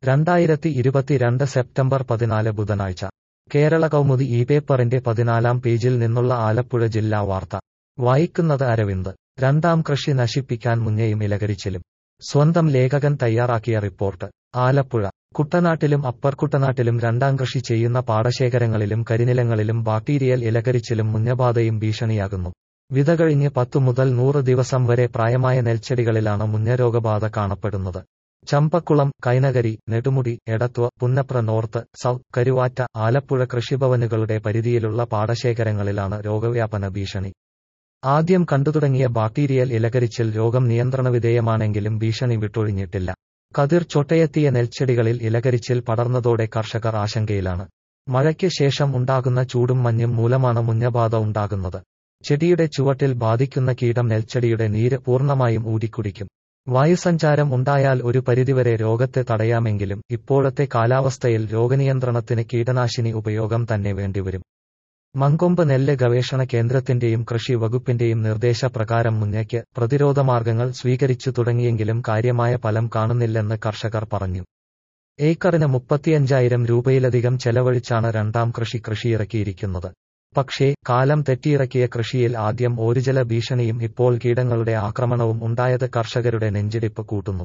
രണ്ടായിരത്തി ഇരുപത്തിരണ്ട് സെപ്റ്റംബർ പതിനാല് ബുധനാഴ്ച കേരള കൗമുദി ഈ പേപ്പറിന്റെ പതിനാലാം പേജിൽ നിന്നുള്ള ആലപ്പുഴ ജില്ലാ വാർത്ത വായിക്കുന്നത് അരവിന്ദ് രണ്ടാം കൃഷി നശിപ്പിക്കാൻ മുന്നേയും ഇലകരിച്ചിലും സ്വന്തം ലേഖകൻ തയ്യാറാക്കിയ റിപ്പോർട്ട് ആലപ്പുഴ കുട്ടനാട്ടിലും അപ്പർ കുട്ടനാട്ടിലും രണ്ടാം കൃഷി ചെയ്യുന്ന പാടശേഖരങ്ങളിലും കരിനിലങ്ങളിലും ബാക്ടീരിയൽ ഇലകരിച്ചിലും മുഞ്ഞബാധയും ഭീഷണിയാകുന്നു വിതകഴിഞ്ഞ് പത്തു മുതൽ നൂറ് ദിവസം വരെ പ്രായമായ നെൽച്ചെടികളിലാണ് മുഞ്ഞരോഗബാധ കാണപ്പെടുന്നത് ചമ്പക്കുളം കൈനകരി നെടുമുടി എടത്വ പുന്നപ്ര നോർത്ത് സൗത്ത് കരുവാറ്റ ആലപ്പുഴ കൃഷിഭവനുകളുടെ പരിധിയിലുള്ള പാടശേഖരങ്ങളിലാണ് രോഗവ്യാപന ഭീഷണി ആദ്യം കണ്ടുതുടങ്ങിയ ബാക്ടീരിയൽ ഇലകരിച്ചിൽ രോഗം നിയന്ത്രണവിധേയമാണെങ്കിലും ഭീഷണി വിട്ടൊഴിഞ്ഞിട്ടില്ല കതിർ ചൊട്ടയെത്തിയ നെൽച്ചെടികളിൽ ഇലകരിച്ചിൽ പടർന്നതോടെ കർഷകർ ആശങ്കയിലാണ് മഴയ്ക്ക് ശേഷം ഉണ്ടാകുന്ന ചൂടും മഞ്ഞും മൂലമാണ് മുഞ്ഞബാധ ഉണ്ടാകുന്നത് ചെടിയുടെ ചുവട്ടിൽ ബാധിക്കുന്ന കീടം നെൽച്ചെടിയുടെ നീര് പൂർണ്ണമായും ഊരിക്കുടിക്കും വായുസഞ്ചാരം ഉണ്ടായാൽ ഒരു പരിധിവരെ രോഗത്തെ തടയാമെങ്കിലും ഇപ്പോഴത്തെ കാലാവസ്ഥയിൽ രോഗനിയന്ത്രണത്തിന് കീടനാശിനി ഉപയോഗം തന്നെ വേണ്ടിവരും മങ്കൊമ്പ് നെല്ല് ഗവേഷണ കേന്ദ്രത്തിന്റെയും കൃഷി വകുപ്പിന്റെയും നിർദ്ദേശപ്രകാരം മുന്നേക്ക് പ്രതിരോധമാർഗങ്ങൾ സ്വീകരിച്ചു തുടങ്ങിയെങ്കിലും കാര്യമായ ഫലം കാണുന്നില്ലെന്ന് കർഷകർ പറഞ്ഞു ഏക്കറിന് മുപ്പത്തിയഞ്ചായിരം രൂപയിലധികം ചെലവഴിച്ചാണ് രണ്ടാം കൃഷി കൃഷിയിറക്കിയിരിക്കുന്നത് പക്ഷേ കാലം തെറ്റിയിറക്കിയ കൃഷിയിൽ ആദ്യം ഓരുജല ഭീഷണിയും ഇപ്പോൾ കീടങ്ങളുടെ ആക്രമണവും ഉണ്ടായത് കർഷകരുടെ നെഞ്ചിടിപ്പ് കൂട്ടുന്നു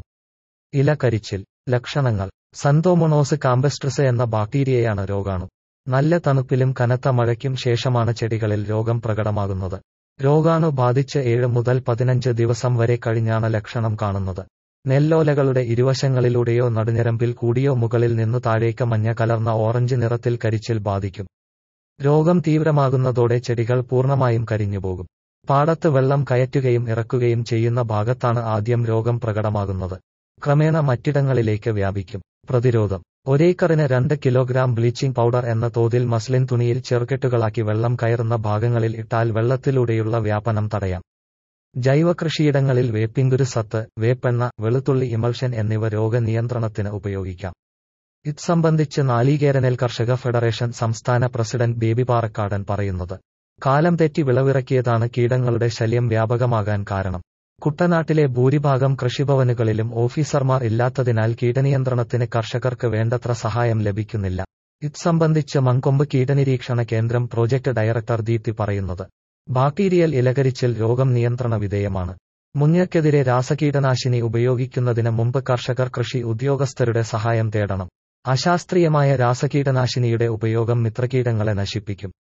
ഇല കരിച്ചിൽ ലക്ഷണങ്ങൾ സന്തോമൊണോസ് കാമ്പസ്ട്രസ് എന്ന ബാക്ടീരിയയാണ് രോഗാണു നല്ല തണുപ്പിലും കനത്ത മഴയ്ക്കും ശേഷമാണ് ചെടികളിൽ രോഗം പ്രകടമാകുന്നത് രോഗാണു ബാധിച്ച് ഏഴ് മുതൽ പതിനഞ്ച് ദിവസം വരെ കഴിഞ്ഞാണ് ലക്ഷണം കാണുന്നത് നെല്ലോലകളുടെ ഇരുവശങ്ങളിലൂടെയോ നടുഞ്ഞരമ്പിൽ കൂടിയോ മുകളിൽ നിന്നു താഴേക്ക് മഞ്ഞ കലർന്ന ഓറഞ്ച് നിറത്തിൽ കരിച്ചിൽ ബാധിക്കും രോഗം തീവ്രമാകുന്നതോടെ ചെടികൾ പൂർണ്ണമായും കരിഞ്ഞുപോകും പാടത്ത് വെള്ളം കയറ്റുകയും ഇറക്കുകയും ചെയ്യുന്ന ഭാഗത്താണ് ആദ്യം രോഗം പ്രകടമാകുന്നത് ക്രമേണ മറ്റിടങ്ങളിലേക്ക് വ്യാപിക്കും പ്രതിരോധം ഒരേക്കറിന് രണ്ട് കിലോഗ്രാം ബ്ലീച്ചിംഗ് പൗഡർ എന്ന തോതിൽ മസ്ലിൻ തുണിയിൽ ചെറുകെട്ടുകളാക്കി വെള്ളം കയറുന്ന ഭാഗങ്ങളിൽ ഇട്ടാൽ വെള്ളത്തിലൂടെയുള്ള വ്യാപനം തടയാം ജൈവകൃഷിയിടങ്ങളിൽ വേപ്പിങ്കുരു സത്ത് വേപ്പെണ്ണ വെളുത്തുള്ളി ഇമൾഷൻ എന്നിവ രോഗനിയന്ത്രണത്തിന് ഉപയോഗിക്കാം ഇത് സംബന്ധിച്ച് നാളികേരനെൽ കർഷക ഫെഡറേഷൻ സംസ്ഥാന പ്രസിഡന്റ് ബേബി പാറക്കാടൻ പറയുന്നത് കാലം തെറ്റി വിളവിറക്കിയതാണ് കീടങ്ങളുടെ ശല്യം വ്യാപകമാകാൻ കാരണം കുട്ടനാട്ടിലെ ഭൂരിഭാഗം കൃഷിഭവനുകളിലും ഓഫീസർമാർ ഇല്ലാത്തതിനാൽ കീടനിയന്ത്രണത്തിന് കർഷകർക്ക് വേണ്ടത്ര സഹായം ലഭിക്കുന്നില്ല ഇത് സംബന്ധിച്ച് മങ്കൊമ്പ് കീടനിരീക്ഷണ കേന്ദ്രം പ്രോജക്ട് ഡയറക്ടർ ദീപ്തി പറയുന്നത് ബാക്ടീരിയൽ ഇലകരിച്ചിൽ രോഗം നിയന്ത്രണ വിധേയമാണ് മുഞ്ഞക്കെതിരെ രാസകീടനാശിനി ഉപയോഗിക്കുന്നതിന് മുമ്പ് കർഷകർ കൃഷി ഉദ്യോഗസ്ഥരുടെ സഹായം തേടണം അശാസ്ത്രീയമായ രാസകീടനാശിനിയുടെ ഉപയോഗം മിത്രകീടങ്ങളെ നശിപ്പിക്കും